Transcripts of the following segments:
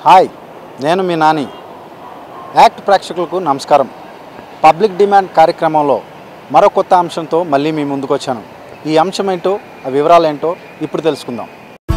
Hi నేను మీ Nani act ప్రేక్షకులకు నమస్కారం పబ్లిక్ డిమాండ్ కార్యక్రమంలో మరో కొత్త అంశంతో మళ్ళీ మీ ముందుకు వచ్చాను ఈ అంశం ఏంటో ఆ వివరాలు ఏంటో ఇప్పుడు తెలుసుకుందాం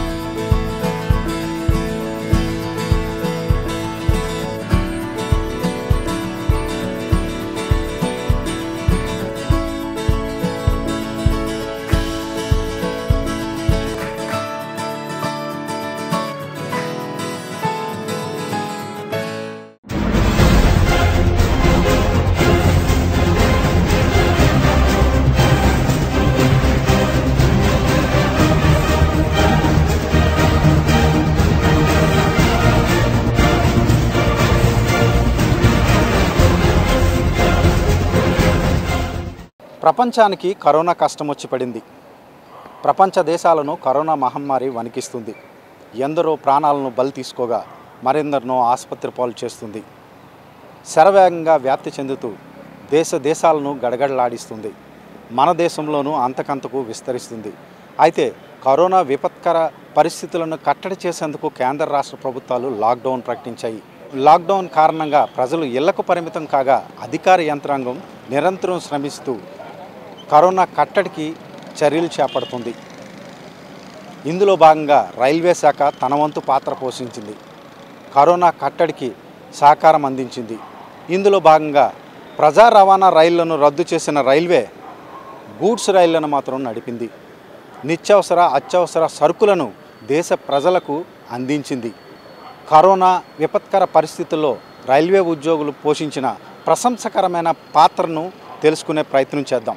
ప్రపంచానికి కరోనా కష్టం వచ్చి పడింది ప్రపంచ దేశాలను కరోనా మహమ్మారి వణికిస్తుంది ఎందరో ప్రాణాలను బలి తీసుకోగా మరెందరినో ఆసుపత్రి పాలు చేస్తుంది శరవేగంగా వ్యాప్తి చెందుతూ దేశ దేశాలను గడగడలాడిస్తుంది మన దేశంలోనూ అంతకంతకు విస్తరిస్తుంది అయితే కరోనా విపత్కర పరిస్థితులను కట్టడి చేసేందుకు కేంద్ర రాష్ట్ర ప్రభుత్వాలు లాక్డౌన్ ప్రకటించాయి లాక్డౌన్ కారణంగా ప్రజలు ఇళ్లకు పరిమితం కాగా అధికార యంత్రాంగం నిరంతరం శ్రమిస్తూ కరోనా కట్టడికి చర్యలు చేపడుతుంది ఇందులో భాగంగా రైల్వే శాఖ తన వంతు పాత్ర పోషించింది కరోనా కట్టడికి సహకారం అందించింది ఇందులో భాగంగా ప్రజా రవాణా రైళ్లను రద్దు చేసిన రైల్వే గూడ్స్ రైళ్లను మాత్రం నడిపింది నిత్యావసర అత్యవసర సరుకులను దేశ ప్రజలకు అందించింది కరోనా విపత్కర పరిస్థితుల్లో రైల్వే ఉద్యోగులు పోషించిన ప్రశంసకరమైన పాత్రను తెలుసుకునే ప్రయత్నం చేద్దాం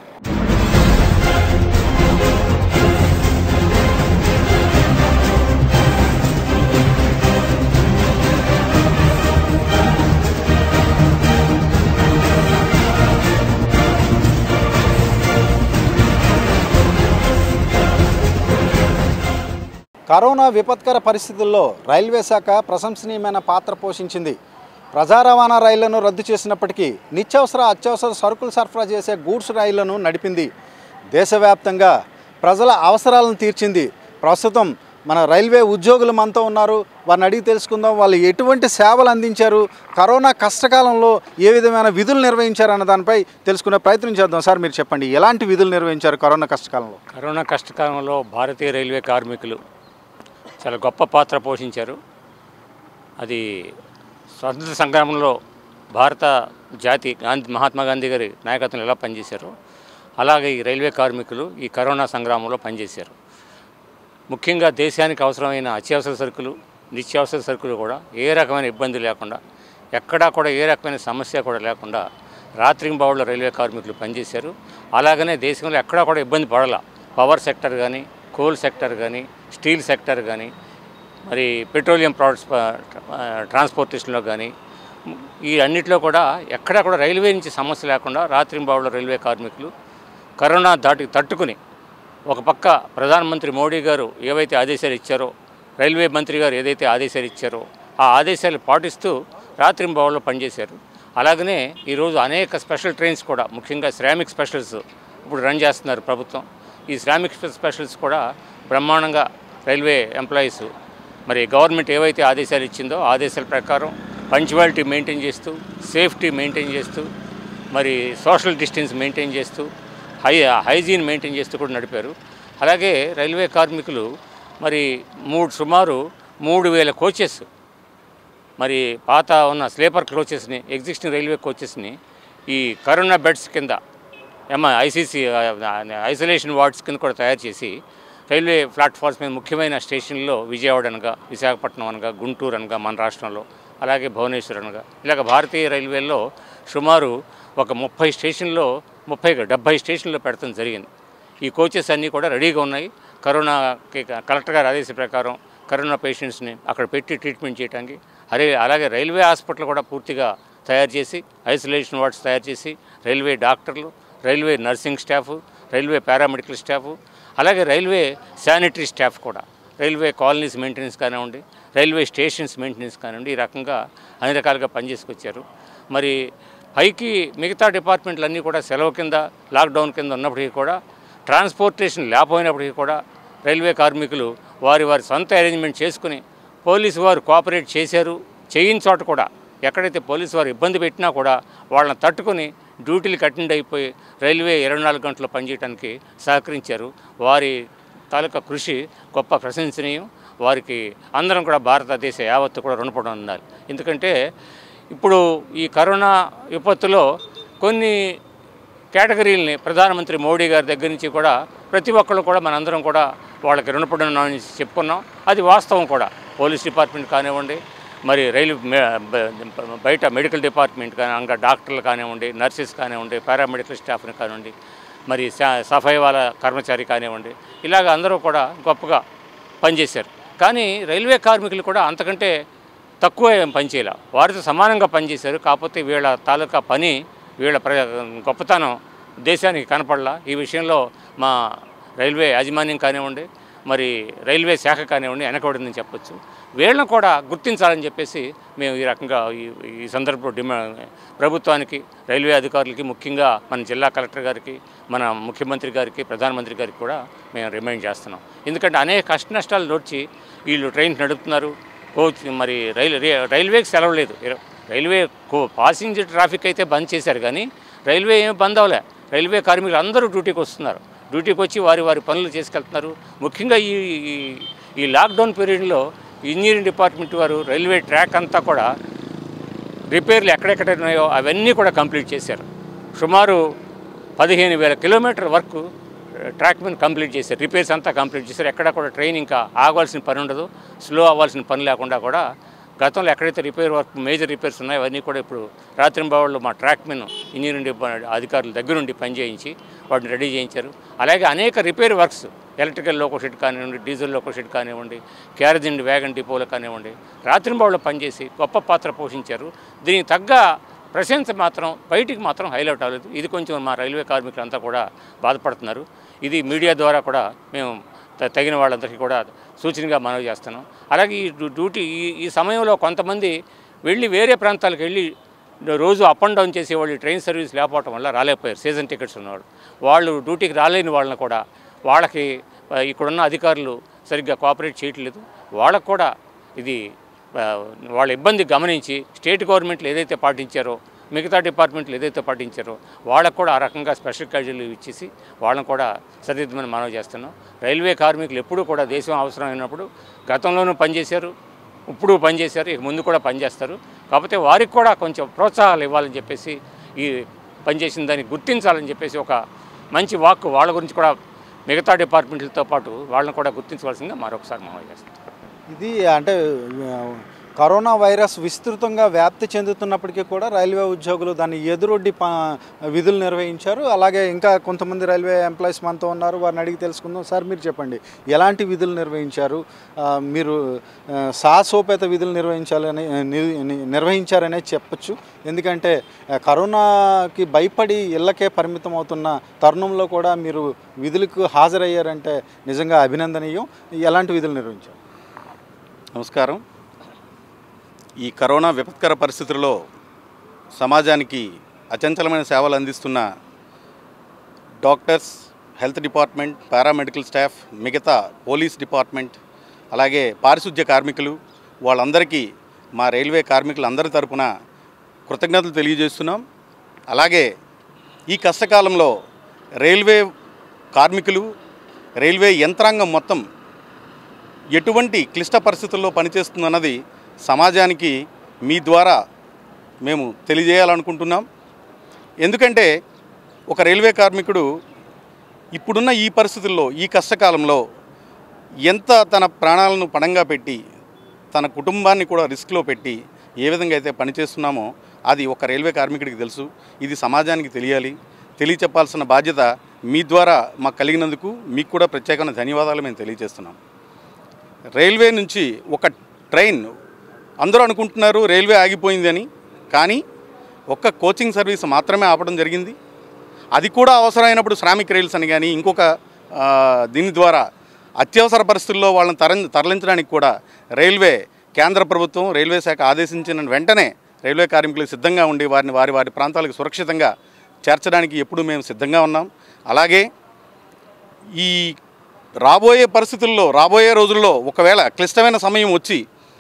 కరోనా విపత్కర పరిస్థితుల్లో రైల్వే శాఖ ప్రశంసనీయమైన పాత్ర పోషించింది ప్రజా రవాణా రైళ్లను రద్దు చేసినప్పటికీ నిత్యావసర అత్యవసర సరుకులు సరఫరా చేసే గూడ్స్ రైళ్లను నడిపింది దేశవ్యాప్తంగా ప్రజల అవసరాలను తీర్చింది ప్రస్తుతం మన రైల్వే ఉద్యోగులు మనతో ఉన్నారు వారిని అడిగి తెలుసుకుందాం వాళ్ళు ఎటువంటి సేవలు అందించారు కరోనా కష్టకాలంలో ఏ విధమైన విధులు నిర్వహించారు అన్న దానిపై తెలుసుకునే ప్రయత్నం చేద్దాం సార్ మీరు చెప్పండి ఎలాంటి విధులు నిర్వహించారు కరోనా కష్టకాలంలో కరోనా కష్టకాలంలో భారతీయ రైల్వే కార్మికులు చాలా గొప్ప పాత్ర పోషించారు అది స్వాతంత్ర సంగ్రామంలో భారత జాతి గాంధీ మహాత్మా గాంధీ గారి నాయకత్వంలో ఎలా పనిచేశారో అలాగే ఈ రైల్వే కార్మికులు ఈ కరోనా సంగ్రామంలో పనిచేశారు ముఖ్యంగా దేశానికి అవసరమైన అత్యవసర సరుకులు నిత్యావసర సరుకులు కూడా ఏ రకమైన ఇబ్బంది లేకుండా ఎక్కడా కూడా ఏ రకమైన సమస్య కూడా లేకుండా రాత్రింబావుల్లో రైల్వే కార్మికులు పనిచేశారు అలాగనే దేశంలో ఎక్కడా కూడా ఇబ్బంది పడాల పవర్ సెక్టర్ కానీ కోల్ సెక్టర్ కానీ స్టీల్ సెక్టర్ కానీ మరి పెట్రోలియం ప్రోడక్ట్స్ ట్రాన్స్పోర్టేషన్లో కానీ ఈ అన్నిట్లో కూడా ఎక్కడా కూడా రైల్వే నుంచి సమస్య లేకుండా రాత్రింబావుల్లో రైల్వే కార్మికులు కరోనా దాటి తట్టుకుని ఒక పక్క ప్రధానమంత్రి మోడీ గారు ఏవైతే ఆదేశాలు ఇచ్చారో రైల్వే మంత్రి గారు ఏదైతే ఆదేశాలు ఇచ్చారో ఆ ఆదేశాలు పాటిస్తూ రాత్రింబావుల్లో పనిచేశారు అలాగనే ఈరోజు అనేక స్పెషల్ ట్రైన్స్ కూడా ముఖ్యంగా శ్రామిక్ స్పెషల్స్ ఇప్పుడు రన్ చేస్తున్నారు ప్రభుత్వం ఈ శ్రామిక్ స్పెషల్స్ కూడా బ్రహ్మాండంగా రైల్వే ఎంప్లాయీస్ మరి గవర్నమెంట్ ఏవైతే ఆదేశాలు ఇచ్చిందో ఆ ఆదేశాల ప్రకారం పంచువాలిటీ మెయింటైన్ చేస్తూ సేఫ్టీ మెయింటైన్ చేస్తూ మరి సోషల్ డిస్టెన్స్ మెయింటైన్ చేస్తూ హై హైజీన్ మెయింటైన్ చేస్తూ కూడా నడిపారు అలాగే రైల్వే కార్మికులు మరి మూడు సుమారు మూడు వేల కోచెస్ మరి పాత ఉన్న స్లీపర్ కోచెస్ని ఎగ్జిస్టింగ్ రైల్వే కోచెస్ని ఈ కరోనా బెడ్స్ కింద ఏమ ఐసీసీ ఐసోలేషన్ వార్డ్స్ కింద కూడా తయారు చేసి రైల్వే ప్లాట్ఫామ్స్ మీద ముఖ్యమైన స్టేషన్లో విజయవాడ అనగా విశాఖపట్నం అనగా గుంటూరు అనగా మన రాష్ట్రంలో అలాగే భువనేశ్వర్ అనగా ఇలాగ భారతీయ రైల్వేలో సుమారు ఒక ముప్పై స్టేషన్లో ముప్పై డెబ్భై స్టేషన్లో పెడతాం జరిగింది ఈ కోచెస్ అన్నీ కూడా రెడీగా ఉన్నాయి కరోనాకి కలెక్టర్ గారి ఆదేశ ప్రకారం కరోనా పేషెంట్స్ని అక్కడ పెట్టి ట్రీట్మెంట్ చేయడానికి అరే అలాగే రైల్వే హాస్పిటల్ కూడా పూర్తిగా తయారు చేసి ఐసోలేషన్ వార్డ్స్ తయారు చేసి రైల్వే డాక్టర్లు railway nursing staff railway paramedical staff అలాగే రైల్వే శానిటరీ స్టాఫ్ కూడా రైల్వే కాలనీస్ మెయింటెనెన్స్ కానివ్వండి రైల్వే స్టేషన్స్ మెయింటెనెన్స్ కానివ్వండి ఈ రకంగా అన్ని రకాలుగా పనిచేసుకొచ్చారు మరి పైకి మిగతా డిపార్ట్మెంట్లు అన్నీ కూడా సెలవు కింద లాక్డౌన్ కింద ఉన్నప్పటికీ కూడా ట్రాన్స్పోర్టేషన్ లేకపోయినప్పటికీ కూడా రైల్వే కార్మికులు వారి వారి సొంత అరేంజ్మెంట్ చేసుకుని పోలీసు వారు కోఆపరేట్ చేశారు చేయని చోట కూడా ఎక్కడైతే పోలీసు వారు ఇబ్బంది పెట్టినా కూడా వాళ్ళని తట్టుకొని డ్యూటీలకు అటెండ్ అయిపోయి రైల్వే ఇరవై నాలుగు గంటలు పనిచేయడానికి సహకరించారు వారి తాలూకా కృషి గొప్ప ప్రశంసనీయం వారికి అందరం కూడా భారతదేశ యావత్తు కూడా రుణపడి ఉండాలి ఎందుకంటే ఇప్పుడు ఈ కరోనా విపత్తులో కొన్ని కేటగిరీలని ప్రధానమంత్రి మోడీ గారి దగ్గర నుంచి కూడా ప్రతి ఒక్కళ్ళు కూడా మనందరం కూడా వాళ్ళకి రుణపడి ఉన్నామని చెప్పుకున్నాం అది వాస్తవం కూడా పోలీస్ డిపార్ట్మెంట్ కానివ్వండి మరి రైలు మే- బ- బయట మెడికల్ డిపార్ట్మెంట్ కానీ ఇంకా డాక్టర్లు కానివ్వండి నర్సెస్ కానివ్వండి పారామెడికల్ స్టాఫ్ని కానివ్వండి మరి సా- సఫాయి వాళ్ళ కర్మచారి కానివ్వండి ఇలాగ అందరూ కూడా గొప్పగా పనిచేశారు కానీ రైల్వే కార్మికులు కూడా అంతకంటే తక్కువ ఏం పనిచేయాల వారితో సమానంగా పనిచేశారు కాకపోతే వీళ్ళ తాలూకా పని వీళ్ళ ప్ర గొప్పతనం దేశానికి కనపడలా ఈ విషయంలో మా రైల్వే యాజమాన్యం కానివ్వండి మరి రైల్వే శాఖ కానివ్వండి వెనకబడిందని చెప్పొచ్చు వీళ్ళని కూడా గుర్తించాలని చెప్పేసి మేము ఈ రకంగా ఈ ఈ సందర్భంలో డిమా ప్రభుత్వానికి రైల్వే అధికారులకి ముఖ్యంగా మన జిల్లా కలెక్టర్ గారికి మన ముఖ్యమంత్రి గారికి ప్రధానమంత్రి గారికి కూడా మేము రిమైండ్ చేస్తున్నాం ఎందుకంటే అనేక కష్ట నష్టాలు నోడ్చి వీళ్ళు ట్రైన్ నడుపుతున్నారు కోచ్ మరి రైలు రే- రైల్వేకి సెలవు లేదు ఇర- రైల్వే కో- పాసింజర్ ట్రాఫిక్ అయితే బంద్ చేశారు కానీ రైల్వే ఏమి బంద్ అవ్వలే రైల్వే కార్మికులు అందరూ డ్యూటీకి వస్తున్నారు డ్యూటీకి వచ్చి వారి వారి పనులు చేసుకెళ్తున్నారు ముఖ్యంగా ఈ ఈ- ఈ లాక్డౌన్ పీరియడ్లో ఇంజనీరింగ్ డిపార్ట్మెంట్ వారు రైల్వే ట్రాక్ అంతా కూడా రిపేర్లు ఎక్కడెక్కడ ఉన్నాయో అవన్నీ కూడా కంప్లీట్ చేశారు సుమారు పదిహేను వేల కిలోమీటర్ వర్క్ ట్రాక్ మీద కంప్లీట్ చేశారు రిపేర్స్ అంతా కంప్లీట్ చేశారు ఎక్కడ కూడా ట్రైన్ ఇంకా ఆగాల్సిన పని ఉండదు స్లో అవ్వాల్సిన పని లేకుండా కూడా గతంలో ఎక్కడైతే రిపేర్ వర్క్ మేజర్ రిపేర్స్ ఉన్నాయో అవన్నీ కూడా ఇప్పుడు రాత్రింబావుళ్ళు మా ట్రాక్ మెన్ ఇంజనీరింగ్ డిపా- అధికారుల దగ్గరుండి పనిచేయించి వాటిని రెడీ చేయించారు అలాగే అనేక repair works electrical loco shed కానివ్వండి డీజిల్ లోకో షెడ్ కానివ్వండి క్యారేజ్ అండ్ వ్యాగన్ డిపోలు కానివ్వండి రాత్రింబావుల్లో పనిచేసి గొప్ప పాత్ర పోషించారు దీనికి తగ్గ ప్రశంస మాత్రం బయటికి మాత్రం హైలైట్ అవ్వలేదు ఇది కొంచెం మా రైల్వే కార్మికులంతా కూడా బాధపడుతున్నారు ఇది మీడియా ద్వారా కూడా మేము త- తగిన వాళ్ళందరికీ కూడా సూచనగా మనవి చేస్తున్నాం అలాగే ఈ డ్యూ- డ్యూటీ ఈ ఈ సమయంలో కొంతమంది వెళ్ళి వేరే ప్రాంతాలకు వెళ్ళి రోజు అప్ అండ్ డౌన్ చేసేవాళ్ళు ఈ ట్రైన్ సర్వీస్ లేకపోవడం వల్ల రాలేకపోయారు సీజన్ టికెట్స్ ఉన్నవాళ్ళు వాళ్ళు డ్యూటీకి రాలేని వాళ్ళని కూడా వాళ్ళకి ఆ, ఇక్కడున్న అధికారులు సరిగ్గా కోఆపరేట్ చేయట్లేదు వాళ్ళకు కూడా ఇది ఆ, వాళ్ళ ఇబ్బంది గమనించి స్టేట్ గవర్నమెంట్లు ఏదైతే పాటించారో మిగతా డిపార్ట్మెంట్లు ఏదైతే పాటించారో వాళ్ళకు కూడా ఆ రకంగా స్పెషల్ క్యాజువల్ ఇచ్చేసి వాళ్ళని కూడా సరిదిద్దమని మనవి చేస్తున్నాం రైల్వే కార్మికులు ఎప్పుడూ కూడా దేశం అవసరమైనప్పుడు గతంలోనూ పనిచేశారు ఇప్పుడు పనిచేశారు ఇక ముందు కూడా పనిచేస్తారు కాకపోతే వారికి కూడా కొంచెం ప్రోత్సాహాలు ఇవ్వాలని చెప్పేసి ఈ పనిచేసిన దాన్ని గుర్తించాలని చెప్పేసి ఒక మంచి వాక్ వాళ్ళ గురించి కూడా మిగతా డిపార్ట్మెంట్లతో పాటు వాళ్ళని కూడా గుర్తించవలసిందిగా మరొకసారి మనవి చేస్తాం ఇది అంటే ఆ, కరోనా వైరస్ విస్తృతంగా వ్యాప్తి చెందుతున్నప్పటికీ కూడా రైల్వే ఉద్యోగులు దాన్ని ఎదురొడ్డి ప విధులు నిర్వహించారు అలాగే ఇంకా కొంతమంది రైల్వే ఎంప్లాయీస్ మనతో ఉన్నారు వారిని అడిగి తెలుసుకుందాం సార్ మీరు చెప్పండి ఎలాంటి విధులు నిర్వహించారు ఆ, మీరు ఆ, సాహసోపేత విధులు నిర్వహించాలని ని- ని- నిర్వహించారనే చెప్పొచ్చు ఎందుకంటే ఆ, కరోనాకి భయపడి ఇళ్ళకే పరిమితం అవుతున్న తరుణంలో కూడా మీరు విధులకు హాజరయ్యారంటే నిజంగా అభినందనీయం ఎలాంటి విధులు నిర్వహించారు నమస్కారం ఈ కరోనా విపత్కర పరిస్థితుల్లో సమాజానికి అచంచలమైన సేవలు అందిస్తున్న doctors health department paramedical staff మిగతా పోలీస్ డిపార్ట్మెంట్ అలాగే పారిశుద్ధ్య కార్మికులు వాళ్ళందరికీ మా రైల్వే కార్మికులందరి తరపున కృతజ్ఞతలు తెలియజేస్తున్నాం అలాగే ఈ కష్టకాలంలో రైల్వే కార్మికులు రైల్వే యంత్రాంగం మొత్తం ఎటువంటి క్లిష్ట పరిస్థితుల్లో పనిచేస్తుందన్నది సమాజానికి మీ ద్వారా మేము తెలియజేయాలనుకుంటున్నాం ఎందుకంటే ఒక రైల్వే కార్మికుడు ఇప్పుడున్న ఈ పరిస్థితుల్లో ఈ కష్టకాలంలో ఎంత తన ప్రాణాలను పణంగా పెట్టి తన కుటుంబాన్ని కూడా రిస్క్లో పెట్టి ఏ విధంగా అయితే పనిచేస్తున్నామో అది ఒక రైల్వే కార్మికుడికి తెలుసు ఇది సమాజానికి తెలియాలి తెలియచెప్పాల్సిన బాధ్యత మీ ద్వారా మాకు కలిగినందుకు మీకు కూడా ప్రత్యేకమైన ధన్యవాదాలు మేము తెలియజేస్తున్నాం రైల్వే నుంచి ఒక ట్రైన్ అందరూ అనుకుంటున్నారు రైల్వే ఆగిపోయిందని కానీ ఒక్క కోచింగ్ సర్వీస్ మాత్రమే ఆపడం జరిగింది అది కూడా అవసరమైనప్పుడు శ్రామిక్ రైల్స్ అని కానీ ఇంకొక ఆ, దీని ద్వారా అత్యవసర పరిస్థితుల్లో వాళ్ళని తర తరలించడానికి కూడా రైల్వే కేంద్ర ప్రభుత్వం రైల్వే శాఖ ఆదేశించిన వెంటనే రైల్వే కార్మికులు సిద్ధంగా ఉండి వారిని వారి వారి ప్రాంతాలకు సురక్షితంగా చేర్చడానికి ఎప్పుడు మేము సిద్ధంగా ఉన్నాం అలాగే ఈ రాబోయే పరిస్థితుల్లో రాబోయే రోజుల్లో ఒకవేళ క్లిష్టమైన సమయం వచ్చి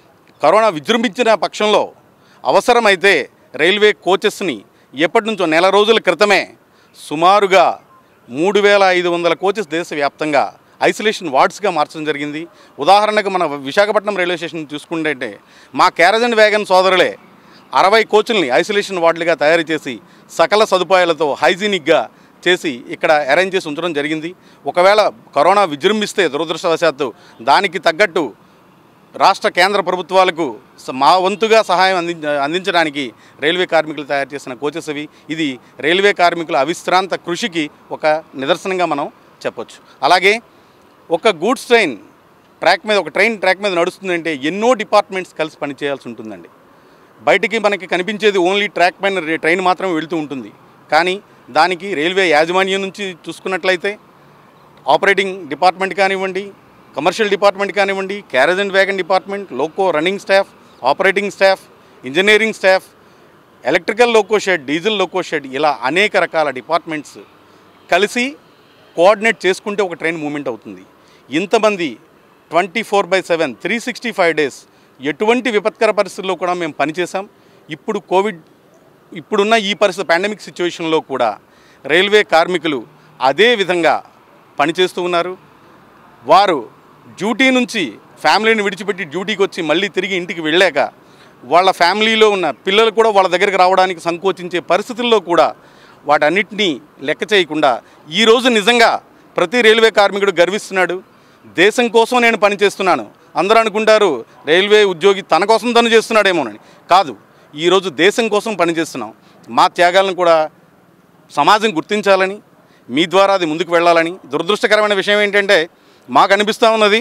కరోనా విజృంభించిన పక్షంలో అవసరమైతే రైల్వే కోచెస్ని ఎప్పటి నుంచో నెల రోజుల క్రితమే సుమారుగా మూడు వేల ఐదు వందల కోచెస్ దేశవ్యాప్తంగా ఐసోలేషన్ వార్డ్స్గా మార్చడం జరిగింది ఉదాహరణకు మన విశాఖపట్నం రైల్వే స్టేషన్ చూసుకుంటే మా క్యారేజ్ అండ్ వ్యాగన్ సోదరులే అరవై కోచుల్ని ఐసోలేషన్ వార్డులుగా తయారు చేసి సకల సదుపాయాలతో హైజీనిక్గా చేసి ఇక్కడ అరేంజ్ చేసి ఉంచడం జరిగింది ఒకవేళ కరోనా విజృంభిస్తే దురదృష్టవశాత్తు దానికి తగ్గట్టు రాష్ట్ర కేంద్ర ప్రభుత్వాలకు స- మా వంతుగా సహాయం అంది అందించడానికి రైల్వే కార్మికులు తయారు చేసిన కోచెస్ అవి ఇది రైల్వే కార్మికుల అవిశ్రాంత కృషికి ఒక నిదర్శనంగా మనం చెప్పొచ్చు అలాగే ఒక గూడ్స్ ట్రైన్ ట్రాక్ మీద ఒక ట్రైన్ ట్రాక్ మీద నడుస్తుందంటే ఎన్నో డిపార్ట్మెంట్స్ కలిసి పనిచేయాల్సి ఉంటుందండి బయటికి మనకి కనిపించేది ఓన్లీ ట్రాక్ పైన రే- ట్రైన్ మాత్రమే వెళ్తూ ఉంటుంది కానీ దానికి రైల్వే యాజమాన్యం నుంచి చూసుకున్నట్లయితే ఆపరేటింగ్ డిపార్ట్మెంట్ కానివ్వండి కమర్షియల్ డిపార్ట్మెంట్ కానివ్వండి carriage and wagon department loco running staff operating staff engineering staff electrical loco shed diesel loco shed ఇలా అనేక రకాల డిపార్ట్మెంట్స్ కలిసి కోఆర్డినేట్ చేసుకుంటే ఒక ట్రైన్ మూమెంట్ అవుతుంది ఇంతమంది twenty four by seven three sixty five days ఎటువంటి విపత్కర పరిస్థితుల్లో కూడా మేము పనిచేసాం ఇప్పుడు కోవిడ్ ఇప్పుడున్న ఈ పరిస్థితి పాండమిక్ సిచ్యువేషన్లో కూడా రైల్వే కార్మికులు అదే విధంగా పనిచేస్తూ ఉన్నారు వారు డ్యూటీ నుంచి ఫ్యామిలీని విడిచిపెట్టి డ్యూటీకి వచ్చి మళ్ళీ తిరిగి ఇంటికి వెళ్ళాక వాళ్ళ ఫ్యామిలీలో ఉన్న పిల్లలు కూడా వాళ్ళ దగ్గరికి రావడానికి సంకోచించే పరిస్థితుల్లో కూడా వాటన్నిటినీ లెక్క చేయకుండా ఈరోజు నిజంగా ప్రతి రైల్వే కార్మికుడు గర్విస్తున్నాడు దేశం కోసం నేను పనిచేస్తున్నాను అందరూ అనుకుంటారు రైల్వే ఉద్యోగి తన కోసం తను చేస్తున్నాడేమోనని కాదు ఈరోజు దేశం కోసం పనిచేస్తున్నాం మా త్యాగాలను కూడా సమాజం గుర్తించాలని మీ ద్వారా అది ముందుకు వెళ్ళాలని దురదృష్టకరమైన విషయం ఏంటంటే మాకు అనిపిస్తూ ఉన్నది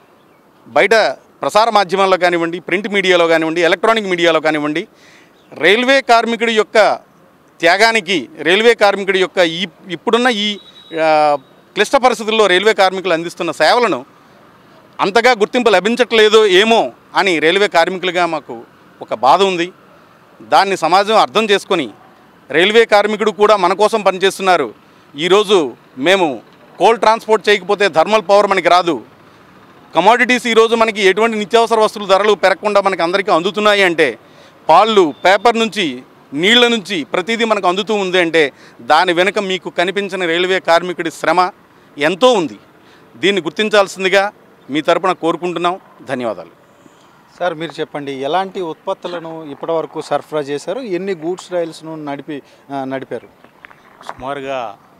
బయట ప్రసార మాధ్యమాల్లో కానివ్వండి ప్రింట్ మీడియాలో కానివ్వండి ఎలక్ట్రానిక్ మీడియాలో కానివ్వండి రైల్వే కార్మికుడి యొక్క త్యాగానికి రైల్వే కార్మికుడి యొక్క ఈ ఇప్పుడున్న ఈ ఆ, క్లిష్ట పరిస్థితుల్లో రైల్వే కార్మికులు అందిస్తున్న సేవలను అంతగా గుర్తింపు లభించట్లేదో ఏమో అని రైల్వే కార్మికులుగా మాకు ఒక బాధ ఉంది దాన్ని సమాజం అర్థం చేసుకొని రైల్వే కార్మికుడు కూడా మన కోసం పనిచేస్తున్నారు ఈరోజు మేము కోల్ ట్రాన్స్పోర్ట్ చేయకపోతే థర్మల్ పవర్ మనకి రాదు కమోడిటీస్ ఈరోజు మనకి ఎటువంటి నిత్యావసర వస్తువుల ధరలు పెరగకుండా మనకి అందరికీ అందుతున్నాయి అంటే పాళ్ళు పేపర్ నుంచి నీళ్ల నుంచి ప్రతిదీ మనకు అందుతూ ఉంది అంటే దాని వెనుక మీకు కనిపించిన రైల్వే కార్మికుడి శ్రమ ఎంతో ఉంది దీన్ని గుర్తించాల్సిందిగా మీ తరపున కోరుకుంటున్నాం ధన్యవాదాలు సార్ మీరు చెప్పండి ఎలాంటి ఉత్పత్తులను ఇప్పటివరకు సరఫరా చేశారు ఎన్ని గూడ్స్ రైల్స్ను నడిపి ఆ, నడిపారు సుమారుగా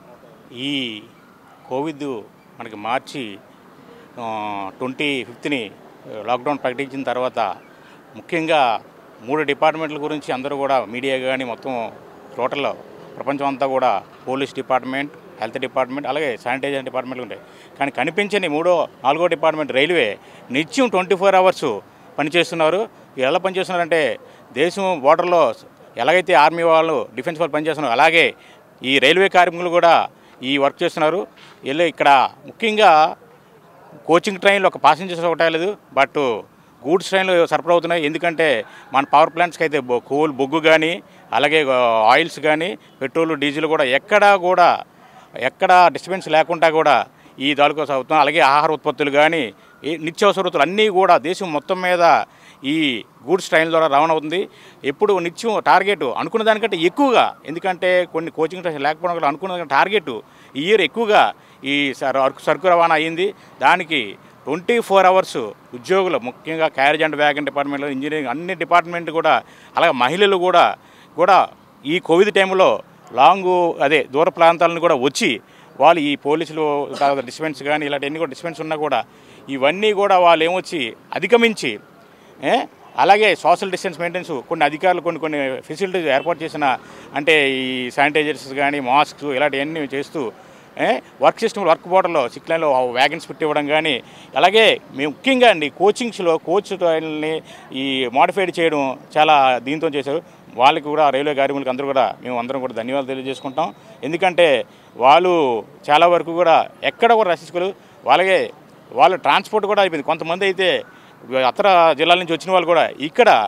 ఈ కోవిడ్ మనకి మార్చి ట్వంటీ ఫిఫ్త్ని లాక్డౌన్ ప్రకటించిన తర్వాత ముఖ్యంగా మూడు డిపార్ట్మెంట్ల గురించి అందరూ కూడా మీడియా కానీ మొత్తం టోటల్ ప్రపంచం అంతా కూడా పోలీస్ డిపార్ట్మెంట్ హెల్త్ డిపార్ట్మెంట్ అలాగే శానిటైజర్ డిపార్ట్మెంట్లు ఉంటాయి కానీ కనిపించని మూడో నాలుగో డిపార్ట్మెంట్ రైల్వే నిత్యం ట్వంటీ ఫోర్ అవర్స్ పనిచేస్తున్నారు ఎలా పనిచేస్తున్నారంటే దేశం బోర్డర్లో ఎలాగైతే ఆర్మీ వాళ్ళు డిఫెన్స్ వాళ్ళు పనిచేస్తున్నారు అలాగే ఈ రైల్వే కార్మికులు కూడా ఈ వర్క్ చేస్తున్నారు వీళ్ళు ఇక్కడ ముఖ్యంగా కోచింగ్ ట్రైన్లో ఒక పాసింజర్స్ ఒకటే లేదు బట్ గూడ్స్ ట్రైన్లు సరఫరా అవుతున్నాయి ఎందుకంటే మన పవర్ ప్లాంట్స్కి అయితే బొ- కోల్ బొగ్గు కానీ అలాగే ఆయిల్స్ కానీ పెట్రోల్ డీజిల్ కూడా ఎక్కడా కూడా ఎక్కడ డిస్టర్బెన్స్ లేకుండా కూడా ఈ దాడుకో అవుతున్నాం అలాగే ఆహార ఉత్పత్తులు కానీ ఈ నిత్యావసర వస్తువులు అన్నీ కూడా దేశం మొత్తం మీద ఈ గూడ్స్ ట్రైన్ ద్వారా రవాణా అవుతుంది ఎప్పుడు నిత్యం టార్గెట్ అనుకున్న దానికంటే ఎక్కువగా ఎందుకంటే కొన్ని కోచింగ్ ట్రైన్ లేకపోవడం వల్ల అనుకున్న దానికంటే టార్గెట్ ఈ ఇయర్ ఎక్కువగా ఈ సర్- అరకు- సరుకు రవాణా అయ్యింది దానికి ట్వంటీ ఫోర్ అవర్స్ ఉద్యోగులు ముఖ్యంగా క్యారేజ్ అండ్ వ్యాగన్ డిపార్ట్మెంట్లో ఇంజనీరింగ్ అన్ని డిపార్ట్మెంట్ కూడా అలాగే మహిళలు కూడా కూడా ఈ కోవిడ్ టైంలో లాంగ్ అదే దూర ప్రాంతాలను కూడా వచ్చి వాళ్ళు ఈ పోలీసులు తర్వాత డిస్పెన్స్ కానీ ఇలాంటివన్నీ కూడా డిస్పెన్స్ ఉన్నా కూడా ఇవన్నీ కూడా వాళ్ళు ఏమొచ్చి అధిగమించి ఏ? అలాగే సోషల్ డిస్టెన్స్ మెయింటెన్స్ కొన్ని అధికారులు కొన్ని కొన్ని ఫెసిలిటీస్ ఏర్పాటు చేసిన అంటే ఈ శానిటైజర్స్ కానీ మాస్క్స్ ఇలాంటివన్నీ చేస్తూ ఏ? వర్క్ సిస్టమ్ వర్క్ బోర్డర్లో సిక్ లైన్లో వ్యాగన్స్ పెట్టి ఇవ్వడం కానీ అలాగే మేము ముఖ్యంగా అండి కోచింగ్స్లో కోచ్ ట్రైన్లని ఈ మోడిఫైడ్ చేయడం చాలా దీంతో చేశారు వాళ్ళకి కూడా రైల్వే కార్మికులకు అందరూ కూడా మేము అందరం కూడా ధన్యవాదాలు తెలియజేసుకుంటాం ఎందుకంటే వాళ్ళు చాలా వరకు కూడా ఎక్కడ కూడా రసిస్తులు వాళ్ళగే వాళ్ళ ట్రాన్స్పోర్ట్ కూడా అయిపోయింది కొంతమంది అయితే అతర జిల్లాల నుంచి వచ్చిన వాళ్ళు కూడా ఇక్కడ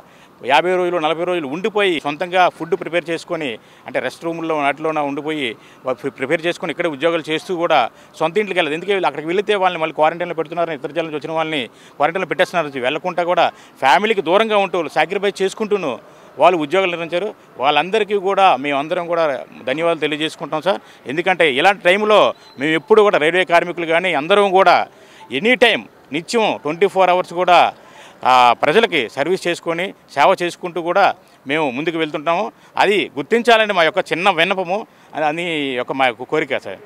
యాభై రోజులు నలభై రోజులు ఉండిపోయి సొంతంగా ఫుడ్ ప్రిపేర్ చేసుకొని అంటే రెస్ట్ రూమ్లో వాటిలోన ఉండిపోయి వా- ప్రి- ప్రిపేర్ చేసుకొని ఇక్కడ ఉద్యోగాలు చేస్తూ కూడా సొంత ఇంటికి వెళ్ళదు ఎందుకంటే వీళ్ళు అక్కడికి వెళితే వాళ్ళని మళ్ళీ క్వారంటైన్లో పెడుతున్నారు ఇతర జిల్లా నుంచి వచ్చిన వాళ్ళని క్వారంటైన్లో పెట్టేస్తున్నారు వెళ్ళకుండా కూడా ఫ్యామిలీకి దూరంగా ఉంటూ సాక్రిఫైస్ చేసుకుంటూను వాళ్ళు ఉద్యోగాలు నిర్వహించారు వాళ్ళందరికీ కూడా మేమందరం కూడా ధన్యవాదాలు తెలియజేసుకుంటాం సార్ ఎందుకంటే ఇలాంటి టైంలో మేము ఎప్పుడు కూడా రైల్వే కార్మికులు కానీ అందరం కూడా ఎనీ టైం నిత్యం ట్వంటీ ఫోర్ అవర్స్ కూడా ఆ, ప్రజలకి సర్వీస్ చేసుకొని సేవ చేసుకుంటూ కూడా మేము ముందుకు వెళ్తుంటాము అది గుర్తించాలని మా యొక్క చిన్న విన్నపము అది అని యొక్క మా యొక్క కోరిక సార్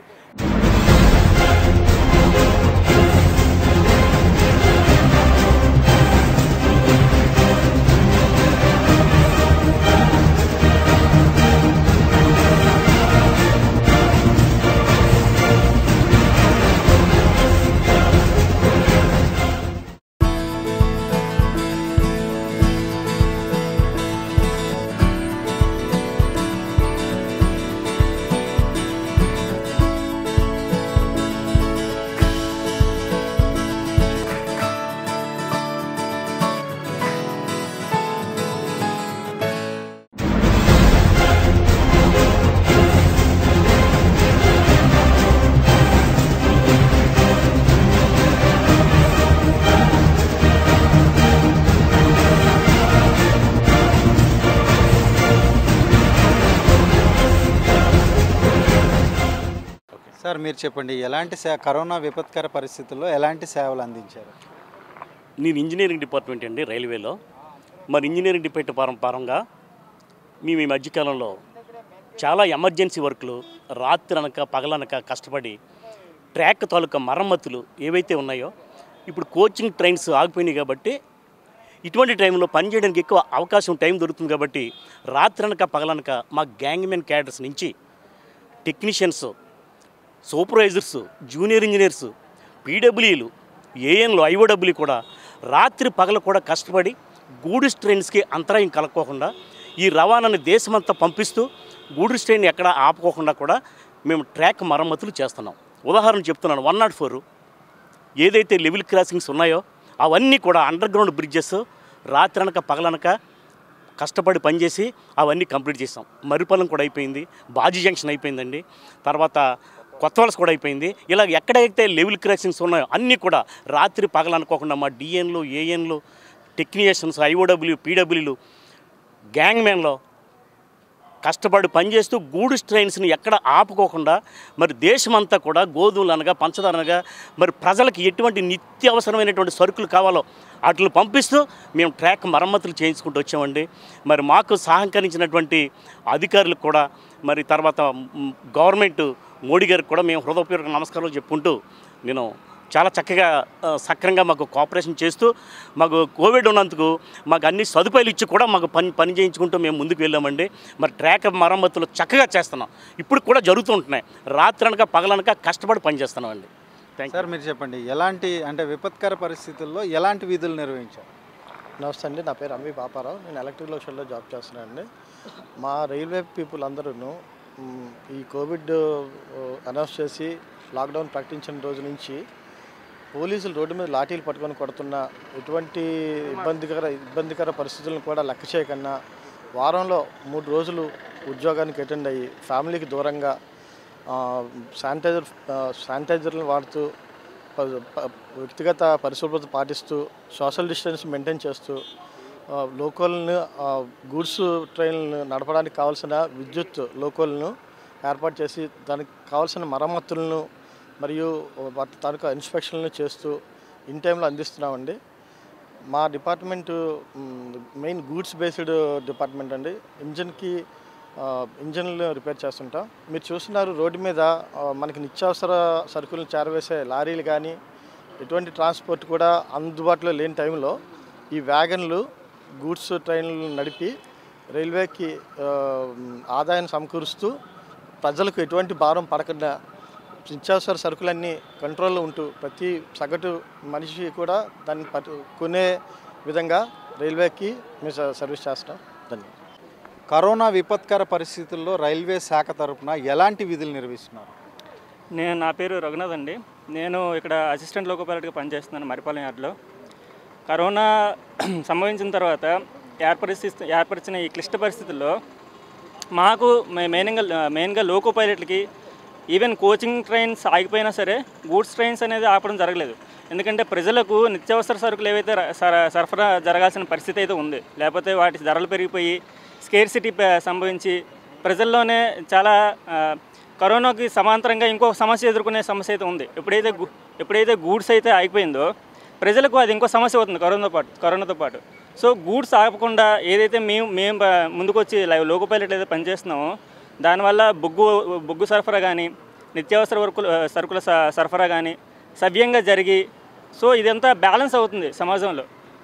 సార్ మీరు చెప్పండి ఎలాంటి సే కరోనా విపత్కర పరిస్థితుల్లో ఎలాంటి సేవలు అందించారు నేను ఇంజనీరింగ్ డిపార్ట్మెంట్ అండి రైల్వేలో మరి ఇంజనీరింగ్ డిపార్ట్మెంట్ పరం పరంగా మేము ఈ మధ్యకాలంలో చాలా ఎమర్జెన్సీ వర్క్లు రాత్రి అనక పగలనక కష్టపడి ట్రాక్ తాలూకా మరమ్మతులు ఏవైతే ఉన్నాయో ఇప్పుడు కోచింగ్ ట్రైన్స్ ఆగిపోయినాయి కాబట్టి ఇటువంటి టైంలో పనిచేయడానికి ఎక్కువ అవకాశం టైం దొరుకుతుంది కాబట్టి రాత్రనక పగలనక మా గ్యాంగ్మెన్ క్యాడర్స్ నుంచి టెక్నీషియన్స్ సూపర్వైజర్స్ జూనియర్ ఇంజనీర్స్ పీడబ్ల్యూలు ఏఎన్లు ఐఓడబ్ల్యూ కూడా రాత్రి పగలు కూడా కష్టపడి గూడ్స్ ట్రైన్స్కి అంతరాయం కలగకోకుండా ఈ రవాణాని దేశమంతా పంపిస్తూ గూడ్స్ ట్రైన్ ఎక్కడ ఆపుకోకుండా కూడా మేము ట్రాక్ మరమ్మతులు చేస్తున్నాం ఉదాహరణ చెప్తున్నాను వన్ నాట్ ఫోర్ ఏదైతే లెవెల్ క్రాసింగ్స్ ఉన్నాయో అవన్నీ కూడా అండర్ గ్రౌండ్ బ్రిడ్జెస్ రాత్రనక పగలనక కష్టపడి పనిచేసి అవన్నీ కంప్లీట్ చేసాం మరిపల్లం కూడా అయిపోయింది బాజీ జంక్షన్ అయిపోయిందండి తర్వాత కొత్త వలస కూడా అయిపోయింది ఇలా ఎక్కడైతే లెవెల్ క్రాసింగ్స్ ఉన్నాయో అన్నీ కూడా రాత్రి పగలనుకోకుండా మా డిఎన్లు ఏఎన్లు టెక్నీషియన్స్ ఐఓడబ్ల్యూ పీడబ్ల్యూలు గ్యాంగ్ మ్యాన్లో కష్టపడి పనిచేస్తూ గూడ్స్ ట్రైన్స్ని ఎక్కడ ఆపుకోకుండా మరి దేశమంతా కూడా గోధుమలు అనగా పంచదార అనగా మరి ప్రజలకు ఎటువంటి నిత్యావసరమైనటువంటి సరుకులు కావాలో వాటిని పంపిస్తూ మేము ట్రాక్ మరమ్మతులు చేయించుకుంటూ వచ్చామండి మరి మాకు సహకరించినటువంటి అధికారులకు కూడా మరి తర్వాత మ్, గవర్నమెంట్ మోడీ గారికి కూడా మేము హృదయపూర్వక నమస్కారాలు చెప్పుకుంటూ నేను చాలా చక్కగా ఆ, సక్రంగా మాకు కోఆపరేషన్ చేస్తూ మాకు కోవిడ్ ఉన్నందుకు మాకు అన్ని సదుపాయాలు ఇచ్చి కూడా మాకు పని పని చేయించుకుంటూ మేము ముందుకు వెళ్ళామండి మరి ట్రాక్ మరమ్మతులు చక్కగా చేస్తున్నాం ఇప్పుడు కూడా జరుగుతుంటున్నాయి రాత్రనక పగలనక కష్టపడి పని చేస్తున్నామండి థ్యాంక్ సార్ మీరు చెప్పండి ఎలాంటి అంటే విపత్కర పరిస్థితుల్లో ఎలాంటి విధులు నిర్వహించారు నమస్తే అండి నా పేరు అమ్మి పాపారావు నేను ఎలక్ట్రికల్ షెడ్లో జాబ్ చేస్తున్నాను అండి మా రైల్వే పీపుల్ అందరూ ఈ కోవిడ్ అనౌన్స్ చేసి లాక్డౌన్ ప్రకటించిన రోజు నుంచి పోలీసులు రోడ్డు మీద లాఠీలు పట్టుకొని కొడుతున్న ఎటువంటి ఇబ్బందికర ఇబ్బందికర పరిస్థితులను కూడా లెక్క చేయకుండా వారంలో మూడు రోజులు ఉద్యోగానికి అటెండ్ అయ్యి ఫ్యామిలీకి దూరంగా ఆ, శానిటైజర్ ఆ, శానిటైజర్లను వాడుతూ ప- ప- వ్యక్తిగత పరిశుభ్రత పాటిస్తూ సోషల్ డిస్టెన్స్ మెయింటైన్ చేస్తూ ఆ, లోకల్ని ఆ, గూడ్స్ ట్రైన్లను నడపడానికి కావాల్సిన విద్యుత్ లోకల్ను ఏర్పాటు చేసి దానికి కావాల్సిన మరమ్మతులను మరియు వాటి తాలూకా ఇన్స్పెక్షన్లను చేస్తూ ఇన్ టైంలో అందిస్తున్నామండి మా department main goods based department అండి ఇంజన్కి ఆ, ఇంజన్లు రిపేర్ చేస్తుంటాం మీరు చూస్తున్నారు రోడ్డు మీద ఆ, మనకి నిత్యావసర సరుకులను చేరవేసే లారీలు కానీ ఎటువంటి ట్రాన్స్పోర్ట్ కూడా అందుబాటులో లేని టైంలో ఈ వ్యాగన్లు గూడ్స్ ట్రైన్లు నడిపి రైల్వేకి ఆ, ఆదాయం సమకూరుస్తూ ప్రజలకు ఎటువంటి భారం పడకుండా నిత్యావసర సరుకులన్నీ కంట్రోల్లో ఉంటూ ప్రతి సగటు మనిషి కూడా దాన్ని పట్టు కొనే విధంగా రైల్వేకి మేము స- సర్వీస్ చేస్తాం ధన్యవాదాలు కరోనా విపత్కర పరిస్థితుల్లో రైల్వే శాఖ తరపున ఎలాంటి విధులు నిర్వహిస్తున్నారు నేను నా పేరు రఘునాథ్ అండి నేను ఇక్కడ అసిస్టెంట్ లోకో పైలట్గా పనిచేస్తున్నాను మరిపాలెం యార్డ్లో కరోనా సంభవించిన తర్వాత ఏర్పరిస్థితి ఏర్పరిచిన ఈ క్లిష్ట పరిస్థితుల్లో మాకు మే- మెయిన్గా మెయిన్గా లోకో పైలట్లకి ఈవెన్ కోచింగ్ ట్రైన్స్ ఆగిపోయినా సరే గూడ్స్ ట్రైన్స్ అనేది ఆపడం జరగలేదు ఎందుకంటే ప్రజలకు నిత్యావసర సరుకులు ఏవైతే ర- సర- సరఫరా జరగాల్సిన పరిస్థితి అయితే ఉంది లేకపోతే వాటి ధరలు పెరిగిపోయి స్కేర్సిటీ సంభవించి ప్రజల్లోనే చాలా ఆ, కరోనాకి సమాంతరంగా ఇంకో సమస్య ఎదుర్కొనే సమస్య అయితే ఉంది ఎప్పుడైతే గు- ఎప్పుడైతే గూడ్స్ అయితే ఆగిపోయిందో ప్రజలకు అది ఇంకో సమస్య అవుతుంది కరోనాతో పాటు కరోనాతో పాటు సో గూడ్స్ ఆగకుండా ఏదైతే మేము మేము బ- ముందుకొచ్చి లై- లోకో పైలట్ ఏదైతే పనిచేస్తున్నామో దానివల్ల బొగ్గు బొగ్గు సరఫరా కానీ నిత్యావసర వరకులు సరుకుల స- సరఫరా కానీ సవ్యంగా జరిగి సో ఇదంతా బ్యాలెన్స్ అవుతుంది సమాజంలో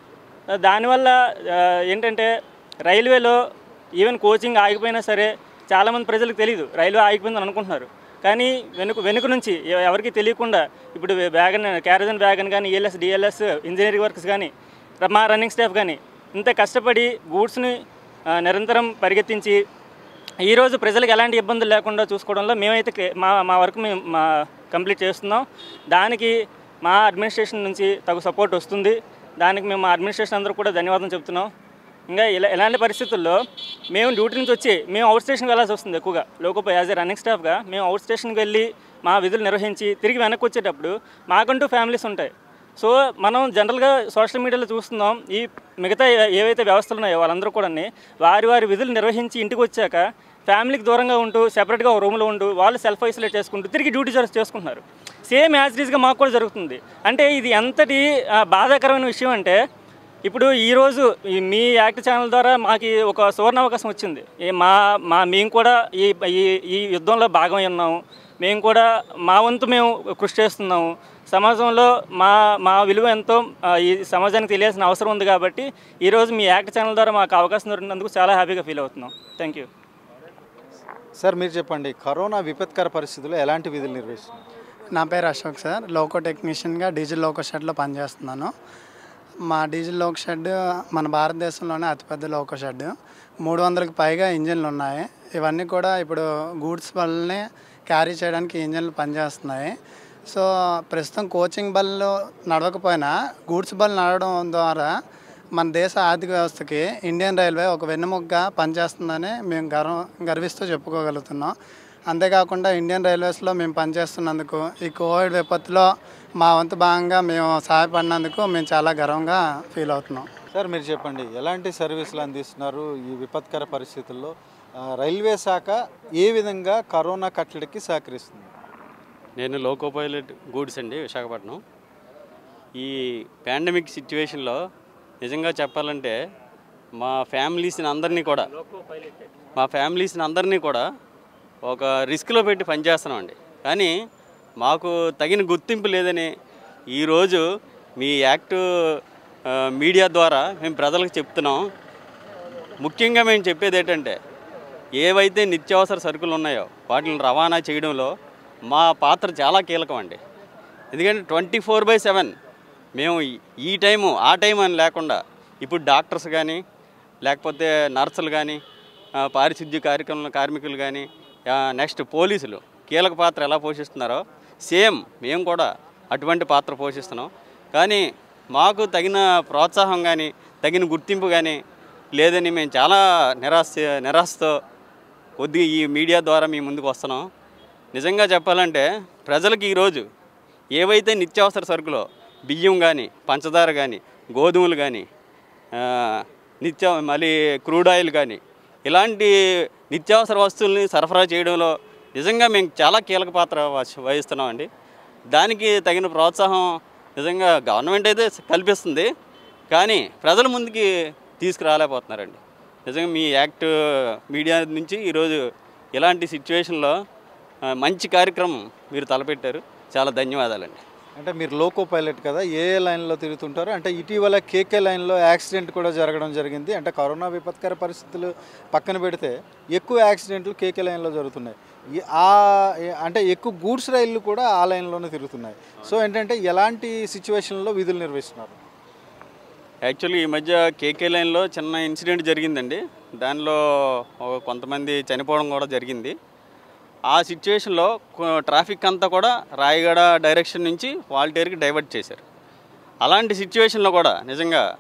దానివల్ల ఆ, ఏంటంటే రైల్వేలో ఈవెన్ కోచింగ్ ఆగిపోయినా సరే చాలామంది ప్రజలకు తెలియదు రైల్వే ఆగిపోయిందని అనుకుంటున్నారు కానీ వెనుక వెనుక నుంచి ఎ- ఎవరికీ తెలియకుండా ఇప్పుడు వ్యాగన్ క్యారేజన్ వ్యాగన్ కానీ ఈఎల్ఎస్ డిఎల్ఎస్ ఇంజనీరింగ్ వర్క్స్ కానీ మా రన్నింగ్ స్టాఫ్ కానీ ఇంత కష్టపడి గూడ్స్ని ఆ, నిరంతరం పరిగెత్తించి ఈరోజు ప్రజలకు ఎలాంటి ఇబ్బందులు లేకుండా చూసుకోవడంలో మేమైతే క్లి- మా మా వర్క్ మేము మా కంప్లీట్ చేస్తున్నాం దానికి మా అడ్మినిస్ట్రేషన్ నుంచి తగు సపోర్ట్ వస్తుంది దానికి మేము మా అడ్మినిస్ట్రేషన్ అందరూ కూడా ధన్యవాదం చెప్తున్నాం ఇంకా ఇలా ఇలాంటి పరిస్థితుల్లో మేము డ్యూటీ నుంచి వచ్చి మేము అవుట్ స్టేషన్కి వెళ్ళాల్సి వస్తుంది ఎక్కువగా లోకో యాజ్ ఏ రన్నింగ్ స్టాఫ్గా మేము అవుట్ స్టేషన్కి వెళ్ళి మా విధులు నిర్వహించి తిరిగి వెనక్కి వచ్చేటప్పుడు మాకంటూ ఫ్యామిలీస్ ఉంటాయి సో మనం జనరల్గా సోషల్ మీడియాలో చూస్తున్నాం ఈ మిగతా ఏ- ఏవైతే వ్యవస్థలు ఉన్నాయో వాళ్ళందరూ కూడా వారి వారి విధులు నిర్వహించి ఇంటికి వచ్చాక ఫ్యామిలీకి దూరంగా ఉంటూ సెపరేట్గా ఒక రూమ్లో ఉంటూ వాళ్ళు సెల్ఫ్ ఐసోలేట్ చేసుకుంటూ తిరిగి డ్యూటీ జర్స్ చేసుకుంటున్నారు సేమ్ యాజ్ గా మాకు కూడా జరుగుతుంది అంటే ఇది ఎంతటి ఆ, బాధాకరమైన విషయం అంటే ఇప్పుడు ఈరోజు ఈ మీ యాక్ట్ ఛానల్ ద్వారా మాకు ఈ ఒక సువర్ణ అవకాశం వచ్చింది ఈ మా మా మేము కూడా ఈ ఈ ఈ యుద్ధంలో భాగమై ఉన్నాము మేము కూడా మా వంతు మేము కృషి చేస్తున్నాము సమాజంలో మా మా విలువ ఎంతో ఆ, ఈ సమాజానికి తెలియాల్సిన అవసరం ఉంది కాబట్టి ఈరోజు మీ యాక్ట్ ఛానల్ ద్వారా మాకు అవకాశం దొరికినందుకు చాలా హ్యాపీగా ఫీల్ అవుతున్నాం థ్యాంక్ యూ సార్ మీరు చెప్పండి కరోనా విపత్కర పరిస్థితుల్లో ఎలాంటి విధులు నిర్వహిస్తున్నారు నా పేరు అశోక్ సార్ లోకో టెక్నీషియన్గా డీజిల్ లోకో షెడ్లో పనిచేస్తున్నాను మా డీజిల్ లోకో షెడ్ మన భారతదేశంలోనే అతిపెద్ద లోకో షెడ్ మూడు వందలకు పైగా ఇంజిన్లు ఉన్నాయి ఇవన్నీ కూడా ఇప్పుడు గూడ్స్ బల్ని క్యారీ చేయడానికి ఇంజిన్లు పనిచేస్తున్నాయి సో ప్రస్తుతం కోచింగ్ బళ్ళు నడవకపోయినా గూడ్స్ బల్ నడవడం ద్వారా మన దేశ ఆర్థిక వ్యవస్థకి ఇండియన్ రైల్వే ఒక వెన్నెముకగా పనిచేస్తుందని మేము గర్వ గర్విస్తూ చెప్పుకోగలుగుతున్నాం అంతేకాకుండా ఇండియన్ రైల్వేస్లో మేము పనిచేస్తున్నందుకు ఈ కోవిడ్ విపత్తులో మా వంతు భాగంగా మేము సహాయపడినందుకు మేము చాలా గర్వంగా ఫీల్ అవుతున్నాం సార్ మీరు చెప్పండి ఎలాంటి సర్వీసులు అందిస్తున్నారు ఈ విపత్కర పరిస్థితుల్లో ఆ, రైల్వే శాఖ ఏ విధంగా కరోనా కట్టడికి సహకరిస్తుంది నేను లోకో పైలట్ గూడ్స్ అండి విశాఖపట్నం ఈ పాండమిక్ సిచ్యువేషన్లో నిజంగా చెప్పాలంటే మా ఫ్యామిలీస్ని అందరినీ కూడా మా ఫ్యామిలీస్ని అందరినీ కూడా ఒక రిస్క్లో పెట్టి పనిచేస్తున్నామండి కానీ మాకు తగిన గుర్తింపు లేదని ఈరోజు మీ యాక్ట్ ఆ, మీడియా ద్వారా మేము ప్రజలకు చెప్తున్నాం ముఖ్యంగా మేము చెప్పేది ఏంటంటే ఏవైతే నిత్యావసర సరుకులు ఉన్నాయో వాటిని రవాణా చేయడంలో మా పాత్ర చాలా కీలకం అండి ఎందుకంటే ట్వంటీ ఫోర్ బై సెవెన్ మేము ఈ- ఈ టైము ఆ టైం అని లేకుండా ఇప్పుడు డాక్టర్స్ కానీ లేకపోతే నర్సులు కానీ ఆ, పారిశుద్ధ్య కార్యక్రమం కార్మికులు కానీ నెక్స్ట్ పోలీసులు కీలక పాత్ర ఎలా పోషిస్తున్నారో సేమ్ మేము కూడా అటువంటి పాత్ర పోషిస్తున్నాం కానీ మాకు తగిన ప్రోత్సాహం కానీ తగిన గుర్తింపు కానీ లేదని మేము చాలా నిరాశ నిరాశతో కొద్దిగా ఈ మీడియా ద్వారా మీ ముందుకు వస్తున్నాం నిజంగా చెప్పాలంటే ప్రజలకు ఈరోజు ఏవైతే నిత్యావసర సరుకులో బియ్యం కానీ పంచదార కానీ గోధుమలు కానీ నిత్య మళ్ళీ క్రూడ్ ఆయిల్ కానీ ఇలాంటి నిత్యావసర వస్తువుల్ని సరఫరా చేయడంలో నిజంగా మేము చాలా కీలక పాత్ర వహి- వహిస్తున్నామండి దానికి తగిన ప్రోత్సాహం నిజంగా గవర్నమెంట్ అయితే కల్పిస్తుంది కానీ ప్రజల ముందుకి తీసుకురాలేకపోతున్నారండి నిజంగా మీ యాక్ట్ మీడియా నుంచి ఈరోజు ఇలాంటి సిచ్యువేషన్లో ఆ, మంచి కార్యక్రమం మీరు తలపెట్టారు చాలా ధన్యవాదాలండి అంటే మీరు లోకో పైలట్ కదా ఏ ఏ లైన్లో తిరుగుతుంటారు అంటే ఇటీవల కేకే లైన్లో యాక్సిడెంట్ కూడా జరగడం జరిగింది అంటే కరోనా విపత్కర పరిస్థితులు పక్కన పెడితే ఎక్కువ యాక్సిడెంట్లు కేకే లైన్లో జరుగుతున్నాయి ఈ- ఆ ఏ- అంటే ఎక్కువ గూడ్స్ రైళ్లు కూడా ఆ లైన్లోనే తిరుగుతున్నాయి సో ఏంటంటే ఎలాంటి సిచ్యువేషన్లో విధులు నిర్వహిస్తున్నారు యాక్చువల్లీ ఈ మధ్య కేకే లైన్లో చిన్న ఇన్సిడెంట్ జరిగిందండి దానిలో ఒక కొంతమంది చనిపోవడం కూడా జరిగింది ఆ సిచ్యువేషన్లో కొ- ట్రాఫిక్ అంతా కూడా రాయగడ డైరెక్షన్ నుంచి వాల్టేర్కి డైవర్ట్ చేశారు అలాంటి సిచ్యువేషన్లో కూడా నిజంగా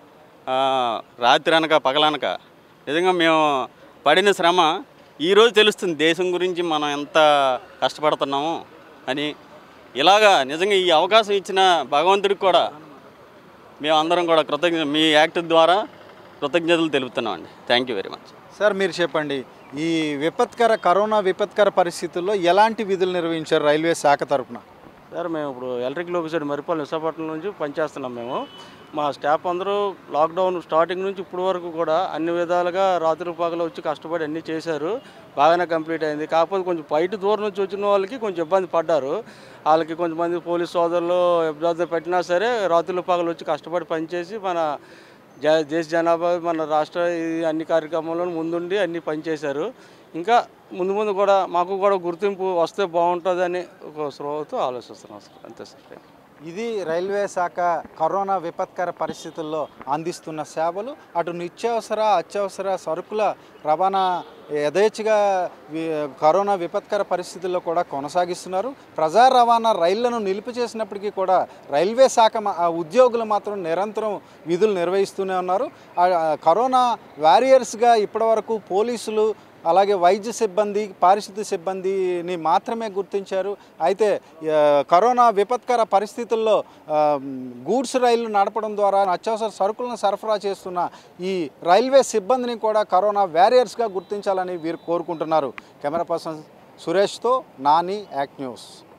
ఆ, రాత్రి అనక పగలనక నిజంగా మేము పడిన శ్రమ ఈరోజు తెలుస్తుంది దేశం గురించి మనం ఎంత కష్టపడుతున్నాము అని ఇలాగా నిజంగా ఈ అవకాశం ఇచ్చిన భగవంతుడికి కూడా మేము అందరం కూడా కృతజ్ఞ మీ యాక్ట్ ద్వారా కృతజ్ఞతలు తెలుపుతున్నామండి thank you very much sir మీరు చెప్పండి ఈ విపత్కర కరోనా విపత్కర పరిస్థితుల్లో ఎలాంటి విధులు నిర్వహించారు రైల్వే శాఖ తరపున సార్ మేము ఇప్పుడు ఎలక్ట్రిక్ లోకేషన్ మరిపాలెం విశాఖపట్నం నుంచి పనిచేస్తున్నాం మేము మా స్టాఫ్ అందరూ లాక్డౌన్ స్టార్టింగ్ నుంచి ఇప్పటి వరకు కూడా అన్ని విధాలుగా రాత్రి పగలు వచ్చి కష్టపడి అన్నీ చేశారు బాగానే కంప్లీట్ అయింది కాకపోతే కొంచెం బయట దూరం నుంచి వచ్చిన వాళ్ళకి కొంచెం ఇబ్బంది పడ్డారు వాళ్ళకి కొంతమంది పోలీస్ సోదరులు ఇబ్బంది పెట్టినా సరే రాత్రులు పగలు వచ్చి కష్టపడి పనిచేసి మన జ దేశ జనాభా మన రాష్ట్ర ఈ అన్ని కార్యక్రమాల్లో ముందుండి అన్ని పనిచేశారు ఇంకా ముందు ముందు కూడా మాకు కూడా గుర్తింపు వస్తే బాగుంటుందని ఒక స్రోతో ఆలోచిస్తున్నాం సార్ అంతే సార్ థ్యాంక్ యూ. ఇది రైల్వే శాఖ కరోనా విపత్కర పరిస్థితుల్లో అందిస్తున్న సేవలు అటు నిత్యావసర అత్యవసర సరుకుల రవాణా యథేచ్ఛగా వి- కరోనా విపత్కర పరిస్థితుల్లో కూడా కొనసాగిస్తున్నారు ప్రజా రవాణా రైళ్లను నిలుపు చేసినప్పటికీ కూడా రైల్వే శాఖ మా- ఆ ఉద్యోగులు మాత్రం నిరంతరం విధులు నిర్వహిస్తూనే ఉన్నారు ఆ ఆ కరోనా వారియర్స్గా ఇప్పటివరకు పోలీసులు అలాగే వైద్య సిబ్బంది పారిశుద్ధ్య సిబ్బందిని మాత్రమే గుర్తించారు అయితే ఆ, కరోనా విపత్కర పరిస్థితుల్లో ఆ, గూడ్స్ రైళ్లు నడపడం ద్వారా అత్యవసర సరుకులను సరఫరా చేస్తున్న ఈ రైల్వే సిబ్బందిని కూడా కరోనా వ్యారియర్స్గా గుర్తించాలని వీరు కోరుకుంటున్నారు కెమెరా పర్సన్ సురేష్తో నాని యాక్ట్ న్యూస్